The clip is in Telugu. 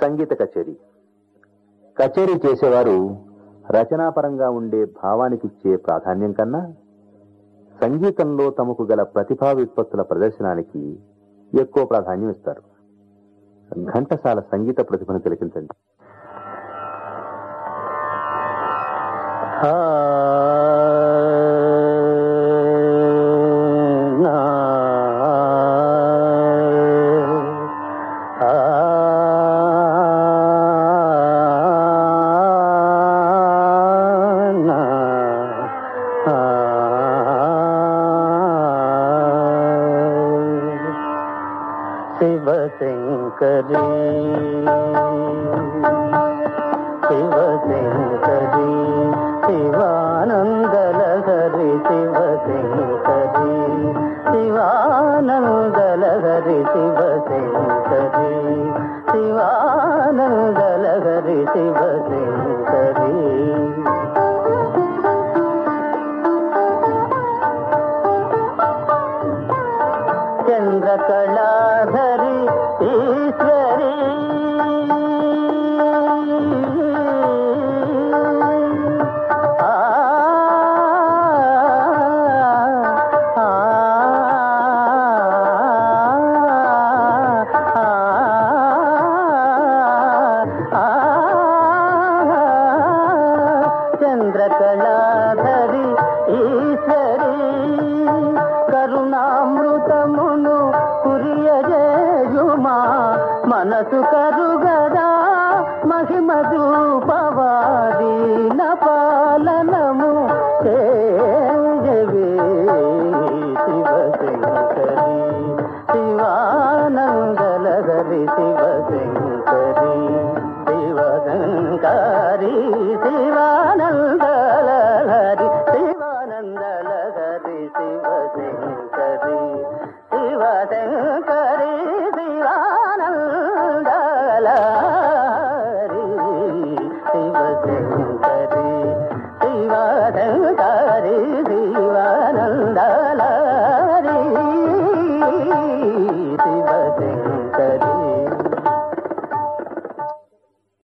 సంగీత కచేరీ కచేరీ చేసేవారు రచనాపరంగా ఉండే భావానికిచ్చే ప్రాధాన్యం కన్నా సంగీతంలో తమకు గల ప్రతిభా విత్పత్తుల ప్రదర్శనానికి ఎక్కువ ప్రాధాన్యం ఇస్తారు ఘంటసాల సంగీత ప్రతిభను తిలకించండి శివశంకరీ శివశంకరీ శివానందలహరి శివశంకరీ శివానందలహరి శివశంకరీ శివానందలహరి శివశంకరీ చంద్రకళాధరి ఈశ్వరి ఆ, ఆ, ఆ, చంద్రకళాధరి ఈశ్వరి కరుణామృతమును కురియజేయుమా మనసు కరుగదా మహిమ రూపవాది పాలనము చేయవే శివశంకరి శివానందలహరి శివశంకరి శివశంకరి శివానందలహరి శివానందలహరి శివశంకరి